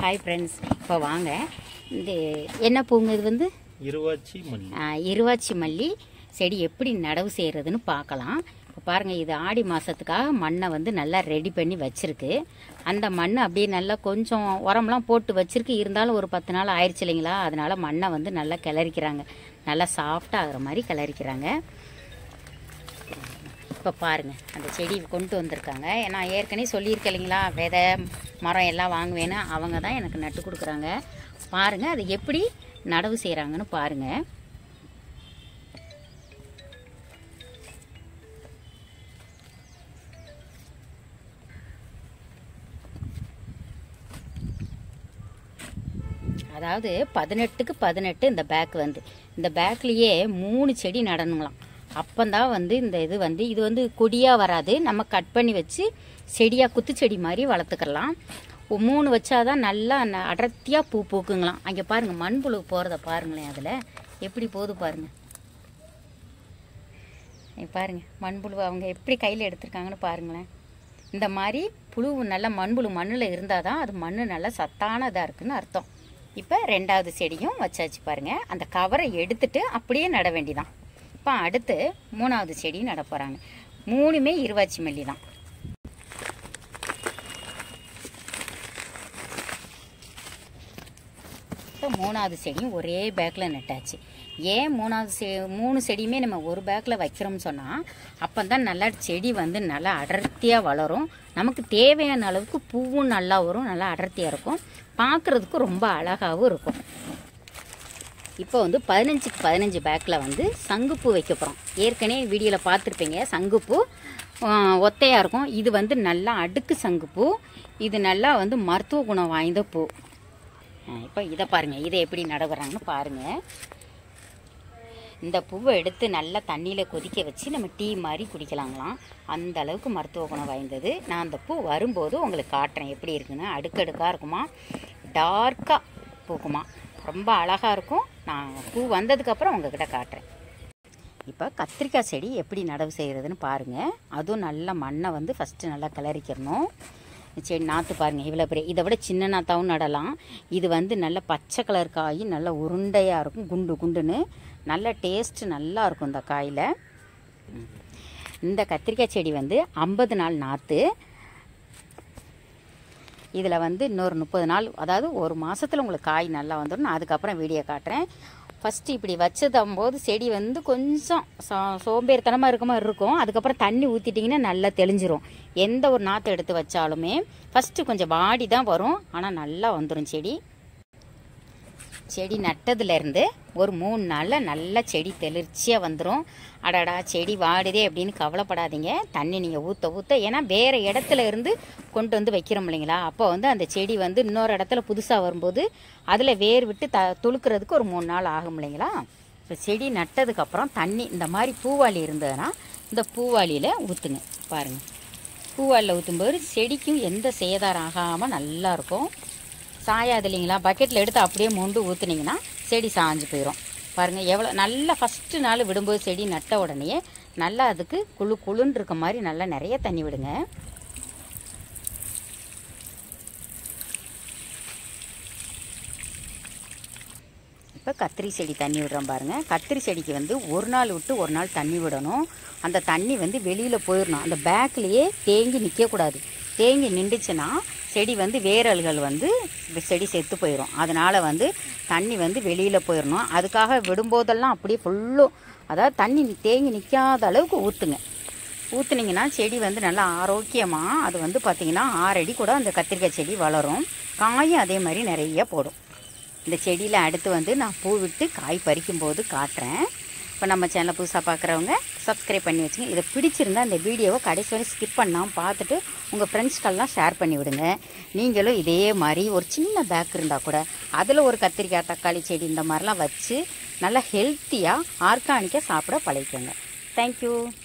hi friends இப்போ வாங்க இந்த என்ன பூங்க இது வந்து இருவாச்சி மல்லி ஆ, இருவாச்சி மல்லி செடி எப்படி நடவு செய்கிறதுன்னு பார்க்கலாம் இப்போ பாருங்கள் இது ஆடி மாதத்துக்காக மண்ணை வந்து நல்லா ரெடி பண்ணி வச்சிருக்கு அந்த மண் அப்படியே நல்லா கொஞ்சம் உரம்லாம் போட்டு வச்சிருக்கு இருந்தாலும் ஒரு பத்து நாள் ஆயிடுச்சு இல்லைங்களா அதனால மண்ணை வந்து நல்லா கிளறிக்கிறாங்க நல்லா சாஃப்டாக ஆகிற மாதிரி கிளறிக்கிறாங்க இப்போ பாருங்கள் அந்த செடி கொண்டு வந்திருக்காங்க நான் ஏற்கனவே சொல்லியிருக்கேன் இல்லைங்களா விதை மரம் எல்லாம் வாங்குவேன்னு அவங்க தான் எனக்கு நட்டு கொடுக்குறாங்க பாருங்கள் அது எப்படி நடவு செய்கிறாங்கன்னு பாருங்கள் அதாவது பதினெட்டுக்கு பதினெட்டு இந்த பேக் வந்து இந்த பேக்லேயே மூணு செடி நடணுங்களாம் அப்பந்தான் வந்து இந்த இது வந்து இது வந்து கொடியாக வராது நம்ம கட் பண்ணி வச்சு செடியாக குத்துச்செடி மாதிரி வளர்த்துக்கலாம் ஒ- மூணு வச்சாதான் நல்லா ந- அடர்த்தியா பூ பூக்குங்களாம் அங்கே பாருங்கள் மண்புழு போகிறத பாருங்களேன் அதில் எப்படி போகுது பாருங்கள் இங்க பாருங்க மண்புழு அவங்க எப்படி கையில் எடுத்திருக்காங்கன்னு பாருங்களேன் இந்த மாதிரி புழு நல்ல மண்புழு மண்ணில் இருந்தால் தான் அது மண் நல்லா சத்தானதாக இருக்குன்னு அர்த்தம் இப்போ ரெண்டாவது செடியும் வச்சாச்சு பாருங்க அந்த கவரை எடுத்துட்டு அப்படியே நட வேண்டிதான் இப்போ அடுத்து மூணாவது செடியும் நட போகிறாங்க மூணுமே இருவாச்சி மல்லி தான் இப்போ மூணாவது செடியும் ஒரே பேக்கில் நட்டாச்சு ஏன் மூணாவது செ மூணு செடியுமே நம்ம ஒரு பேக்கில் வைக்கிறோம்னு சொன்னால் அப்போ தான் நல்லா செடி வந்து நல்லா அடர்த்தியாக வளரும் நமக்கு தேவையான அளவுக்கு பூவும் நல்லா வரும் நல்லா அடர்த்தியாக இருக்கும் பார்க்குறதுக்கும் ரொம்ப அழகாகவும் இருக்கும் இப்போ வந்து பதினஞ்சுக்கு பதினஞ்சு பேக்கில் வந்து சங்குப்பூ வைக்க போகிறோம் ஏற்கனவே வீடியோவில் பார்த்துருப்பீங்க சங்குப்பூ ஒத்தையாக இருக்கும் இது வந்து நல்லா அடுக்கு சங்குப்பூ இது நல்லா வந்து மருத்துவ குணம் வாய்ந்த பூ இப்போ இதை பாருங்கள் இதை எப்படி நடவுறாங்கன்னு பாருங்கள் இந்த பூவை எடுத்து நல்லா தண்ணியில் கொதிக்க வச்சு நம்ம டீ மாதிரி குடிக்கலாங்களாம் அந்த அளவுக்கு மருத்துவ குணம் வாய்ந்தது நான் அந்த பூ வரும்போது உங்களுக்கு காட்டுறேன் எப்படி இருக்குன்னு அடுக்கடுக்காக இருக்குமா டார்க்காக பூக்குமா ரொம்ப அழகாக இருக்கும் நான் பூ வந்ததுக்கப்புறம் உங்ககிட்ட காட்டுறேன் இப்போ கத்திரிக்காய் செடி எப்படி நடவு செய்கிறதுன்னு பாருங்கள் அதுவும் நல்ல மண்ணை வந்து ஃபஸ்ட்டு நல்லா கிளறிக்கிறணும் செடி நாற்று பாருங்கள் இவ்வளோ பெரிய இதை விட சின்ன நாத்தாவும் நடலாம் இது வந்து நல்ல பச்சை கலர் காய் நல்ல உருண்டையாக இருக்கும் குண்டு குண்டுன்னு நல்ல டேஸ்ட்டு நல்லா இருக்கும் இந்த காயில் இந்த கத்திரிக்காய் செடி வந்து ஐம்பது நாள் நாற்று இதில் வந்து இன்னொரு முப்பது நாள் அதாவது ஒரு மாதத்தில் உங்களுக்கு காய் நல்லா வந்துடும் நான் அதுக்கப்புறம் வீடியோ காட்டுறேன் ஃபஸ்ட்டு இப்படி வச்சதும்போது செடி வந்து கொஞ்சம் சோ சோம்பேறித்தனமாக இருக்க மாதிரி இருக்கும் அதுக்கப்புறம் தண்ணி ஊற்றிட்டிங்கன்னா நல்லா தெளிஞ்சிரும் எந்த ஒரு நாற்று எடுத்து வச்சாலுமே ஃபஸ்ட்டு கொஞ்சம் வாடி தான் வரும் ஆனால் நல்லா வந்துடும் செடி செடி நட்டதுலேருந்து ஒரு மூணு நாளில் நல்லா செடி தெளிர்ச்சியாக வந்துடும் அடடா செடி வாடுதே அப்படின்னு கவலைப்படாதீங்க தண்ணி நீங்கள் ஊற்ற ஊற்ற ஏன்னா வேறு இடத்துல இருந்து கொண்டு வந்து வைக்கிறோம் இல்லைங்களா அப்போ வந்து அந்த செடி வந்து இன்னொரு இடத்துல புதுசாக வரும்போது அதில் வேர் விட்டு த துளுக்கிறதுக்கு ஒரு மூணு நாள் ஆகும் இல்லைங்களா இப்போ செடி நட்டதுக்கப்புறம் தண்ணி இந்த மாதிரி பூவாளி இருந்ததுன்னா இந்த பூவாளியில் ஊற்றுங்க பாருங்கள் பூவாளியில் ஊற்றும்போது செடிக்கும் எந்த சேதாரம் ஆகாமல் நல்லாயிருக்கும் சாயாது இல்லைங்களா பக்கெட்டில் எடுத்து அப்படியே மொண்டு ஊற்றுனீங்கன்னா செடி சாஞ்சு போயிடும் பாருங்கள் எவ்வளோ நல்லா ஃபஸ்ட்டு நாள் விடும்போது செடி நட்ட உடனே நல்லா அதுக்கு குழு குழுன்னு இருக்க மாதிரி நல்லா நிறைய தண்ணி விடுங்க இப்போ கத்திரி செடி தண்ணி விடுறோம் பாருங்கள் கத்திரி செடிக்கு வந்து ஒரு நாள் விட்டு ஒரு நாள் தண்ணி விடணும் அந்த தண்ணி வந்து வெளியில் போயிடணும் அந்த பேக்லேயே தேங்கி நிற்கக்கூடாது தேங்கி நின்றுச்சுன்னா செடி வந்து வேரல்கள் வந்து செடி செத்து போயிடும் அதனால் வந்து தண்ணி வந்து வெளியில் போயிடணும் அதுக்காக விடும்போதெல்லாம் அப்படியே ஃபுல்லும் அதாவது தண்ணி தேங்கி நிற்காத அளவுக்கு ஊற்றுங்க ஊற்றுனீங்கன்னா செடி வந்து நல்லா ஆரோக்கியமாக அது வந்து பார்த்திங்கன்னா ஆறடி கூட அந்த கத்திரிக்காய் செடி வளரும் காயும் அதே மாதிரி நிறைய போடும் இந்த செடியில் அடுத்து வந்து நான் பூ விட்டு காய் பறிக்கும்போது காட்டுறேன் இப்போ நம்ம சேனலை புதுசாக பார்க்குறவங்க சப்ஸ்கிரைப் பண்ணி வச்சுங்க இதை பிடிச்சிருந்தா இந்த வீடியோவை கடைசி வரை ஸ்கிப் பண்ணாமல் பார்த்துட்டு உங்கள் ஃப்ரெண்ட்ஸ்க்கெல்லாம் ஷேர் பண்ணி விடுங்க நீங்களும் இதே மாதிரி ஒரு சின்ன பேக் இருந்தால் கூட அதில் ஒரு கத்திரிக்காய் தக்காளி செடி இந்த மாதிரிலாம் வச்சு நல்லா ஹெல்த்தியாக ஆர்கானிக்காக சாப்பிட பழகிக்கோங்க தேங்க்யூ